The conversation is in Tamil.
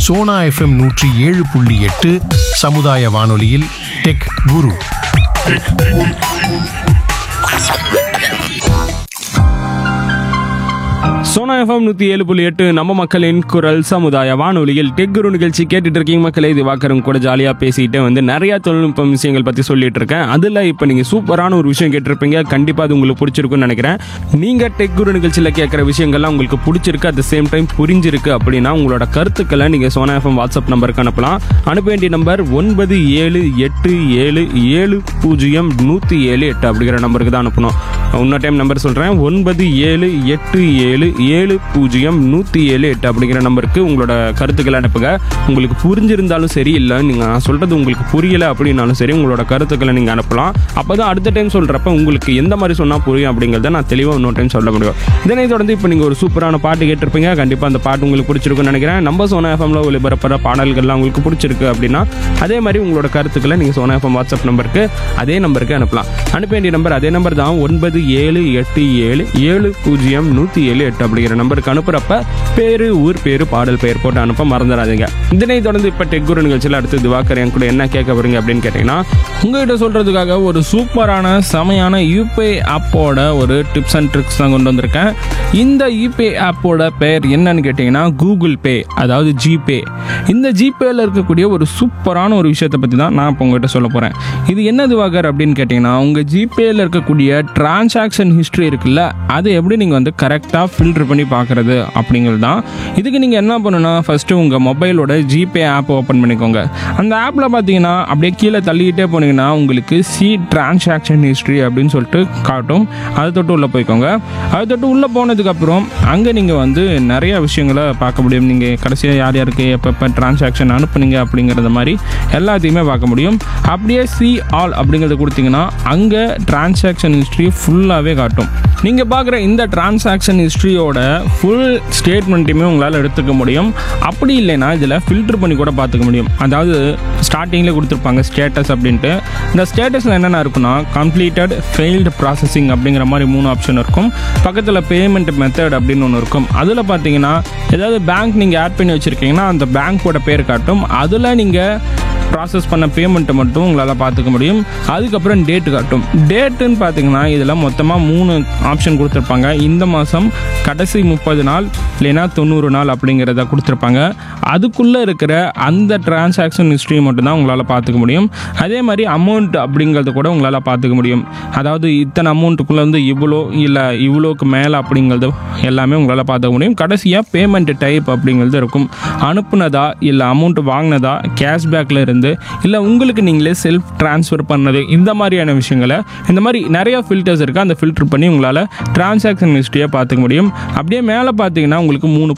சோனா எஃப்எம் நூற்றி ஏழு புள்ளி எட்டு சமுதாய வானொலியில் டெக் குரு சோனா எஃப்எம் நூற்றி ஏழு புள்ளி எட்டு நம்ம மக்களின் குரல் சமுதாய வானொலியில் டெக் குரு நிகழ்ச்சி கேட்டுட்டு இருக்கீங்க மக்களே இது வாக்கரும் கூட ஜாலியாக பேசிட்டு வந்து நிறைய தொழில்நுட்ப விஷயங்கள் பற்றி சொல்லிட்டு இருக்கேன் அதில் இப்போ நீங்கள் சூப்பரான ஒரு விஷயம் கேட்டிருப்பீங்க கண்டிப்பாக அது உங்களுக்கு பிடிச்சிருக்குன்னு நினைக்கிறேன் நீங்கள் டெக் குரு நிகழ்ச்சியில் கேட்குற விஷயங்கள்லாம் உங்களுக்கு பிடிச்சிருக்கு அட் த சேம் டைம் புரிஞ்சிருக்கு அப்படின்னா உங்களோட கருத்துக்களை நீங்கள் சோனா எஃப்எம் வாட்ஸ்அப் நம்பருக்கு அனுப்பலாம் அனுப்ப வேண்டிய நம்பர் ஒன்பது ஏழு எட்டு ஏழு ஏழு பூஜ்ஜியம் நூற்றி ஏழு எட்டு அப்படிங்கிற நம்பருக்கு தான் அனுப்பணும் இன்னொரு டைம் நம்பர் சொல்கிறேன் ஒன்பது ஏழு எட்டு ஏழு ஏழு பூஜ்ஜியம் நூற்றி ஏழு எட்டு அப்படிங்கிற நம்பருக்கு உங்களோட கருத்துக்களை அனுப்புங்க உங்களுக்கு புரிஞ்சிருந்தாலும் சரி இல்லை நீங்கள் நான் சொல்கிறது உங்களுக்கு புரியலை அப்படின்னாலும் சரி உங்களோட கருத்துக்களை நீங்கள் அனுப்பலாம் அப்போ தான் அடுத்த டைம் சொல்கிறப்ப உங்களுக்கு எந்த மாதிரி சொன்னால் புரியும் அப்படிங்கிறத நான் தெளிவாக இன்னொரு டைம் சொல்ல முடியும் இதனை தொடர்ந்து இப்போ நீங்கள் ஒரு சூப்பரான பாட்டு கேட்டிருப்பீங்க கண்டிப்பாக அந்த பாட்டு உங்களுக்கு பிடிச்சிருக்குன்னு நினைக்கிறேன் நம்ம சோனா எஃப்எம்ல ஒளிபரப்புற பாடல்கள்லாம் உங்களுக்கு பிடிச்சிருக்கு அப்படின்னா அதே மாதிரி உங்களோட கருத்துக்களை நீங்கள் சோனா எஃப்எம் வாட்ஸ்அப் நம்பருக்கு அதே நம்பருக்கு அனுப்பலாம் அனுப்ப வேண்டிய நம்பர் அதே நம்பர் தான் ஒன்பது ஏழு எட்டு ஏழு ஏழு பூஜ்ஜியம் நூற்றி ஏழு எட்டு அப்படிங்கிற நம்பருக்கு அனுப்புறப்ப பேரு ஊர் பேரு பாடல் பெயர் போட்டு அனுப்ப மறந்துடாதீங்க இதனை தொடர்ந்து இப்போ டெக்குரு நிகழ்ச்சியில் அடுத்து திவாகர் என் கூட என்ன கேட்க போறீங்க அப்படின்னு கேட்டிங்கன்னா உங்ககிட்ட சொல்கிறதுக்காக ஒரு சூப்பரான செமையான யூபிஐ ஆப்போட ஒரு டிப்ஸ் அண்ட் ட்ரிக்ஸ் தான் கொண்டு வந்திருக்கேன் இந்த யூபிஐ ஆப்போட பெயர் என்னன்னு கேட்டிங்கன்னா கூகுள் பே அதாவது ஜிபே இந்த ஜிபேல இருக்கக்கூடிய ஒரு சூப்பரான ஒரு விஷயத்தை பற்றி தான் நான் இப்போ உங்ககிட்ட சொல்ல போகிறேன் இது என்ன திவாகர் அப்படின்னு கேட்டிங்கன்னா உங்கள் ஜிபேல இருக்கக்கூடிய டிரான்சாக்ஷன் ஹிஸ்ட்ரி இருக்குல்ல அதை எப்படி நீங்கள் வந்து கரெக்டாக ஃபில்டர் பண்ணி பார்க்குறது அப்படிங்கிறது தான் இதுக்கு நீங்கள் என்ன பண்ணணும்னா ஃபஸ்ட்டு உங்கள் மொபைலோட ஜிபே ஆப் ஓப்பன் பண்ணிக்கோங்க அந்த ஆப்பில் பார்த்தீங்கன்னா அப்படியே கீழே தள்ளிக்கிட்டே போனீங்கன்னா உங்களுக்கு சி டிரான்சாக்ஷன் ஹிஸ்ட்ரி அப்படின்னு சொல்லிட்டு காட்டும் அதை தொட்டு உள்ளே போய்க்கோங்க அதை தொட்டு உள்ளே போனதுக்கப்புறம் அங்கே நீங்கள் வந்து நிறைய விஷயங்களை பார்க்க முடியும் நீங்கள் கடைசியாக யார் யாருக்கு எப்பப்போ டிரான்சாக்ஷன் அனுப்புனீங்க அப்படிங்கிறத மாதிரி எல்லாத்தையுமே பார்க்க முடியும் அப்படியே சி ஆல் அப்படிங்கிறத கொடுத்தீங்கன்னா அங்கே டிரான்சாக்ஷன் ஹிஸ்ட்ரி ஃபுல்லாகவே காட்டும் நீங்கள் பார்க்குற இந்த டிரான்சாக்ஷன் ஹிஸ்ட்ரியோட ஃபுல் ஸ்டேட்மெண்ட்டையுமே உங்களால் எடுத்துக்க முடியும் அப்படி இல்லைன்னா இதில் ஃபில்டர் பண்ணி கூட பார்த்துக்க முடியும் அதாவது ஸ்டார்டிங்கில் கொடுத்துருப்பாங்க ஸ்டேட்டஸ் அப்படின்ட்டு இந்த ஸ்டேட்டஸில் என்னென்ன இருக்குன்னா கம்ப்ளீட்டட் ஃபெயில்டு ப்ராசஸிங் அப்படிங்கிற மாதிரி மூணு ஆப்ஷன் இருக்கும் பக்கத்தில் பேமெண்ட் மெத்தட் அப்படின்னு ஒன்று இருக்கும் அதில் பார்த்தீங்கன்னா ஏதாவது பேங்க் நீங்கள் ஆட் பண்ணி வச்சுருக்கீங்கன்னா அந்த பேங்க்கோட பேர் காட்டும் அதில் நீங்கள் ப்ராசஸ் பண்ண பேமெண்ட்டை மட்டும் உங்களால் பார்த்துக்க முடியும் அதுக்கப்புறம் டேட் காட்டும் டேட்டுன்னு பார்த்தீங்கன்னா இதில் மொத்தமாக மூணு ஆப்ஷன் கொடுத்துருப்பாங்க இந்த மாதம் கடைசி முப்பது நாள் இல்லைன்னா தொண்ணூறு நாள் அப்படிங்கிறத கொடுத்துருப்பாங்க அதுக்குள்ளே இருக்கிற அந்த டிரான்சாக்ஷன் ஹிஸ்ட்ரி மட்டும்தான் உங்களால் பார்த்துக்க முடியும் அதே மாதிரி அமௌண்ட் அப்படிங்கிறத கூட உங்களால் பார்த்துக்க முடியும் அதாவது இத்தனை அமௌண்ட்டுக்குள்ளே வந்து இவ்வளோ இல்லை இவ்வளோக்கு மேலே அப்படிங்கிறது எல்லாமே உங்களால் பார்த்துக்க முடியும் கடைசியாக பேமெண்ட் டைப் அப்படிங்கிறது இருக்கும் அனுப்புனதா இல்லை அமௌண்ட் வாங்கினதா கேஷ்பேக்கில் இருந்து இல்லை உங்களுக்கு நீங்களே செல்ஃப் ட்ரான்ஸ்ஃபர் பண்ணது இந்த மாதிரியான விஷயங்களை இந்த மாதிரி நிறைய ஃபில்டர்ஸ் இருக்குது அந்த ஃபில்டர் பண்ணி உங்களால் டிரான்சாக்ஷன் ஹிஸ்ட்ரியை பார்த்துக்க முடியும் அப்படியே மேலே பார்த்தீங்கன்னா உங்களுக்கு மூணு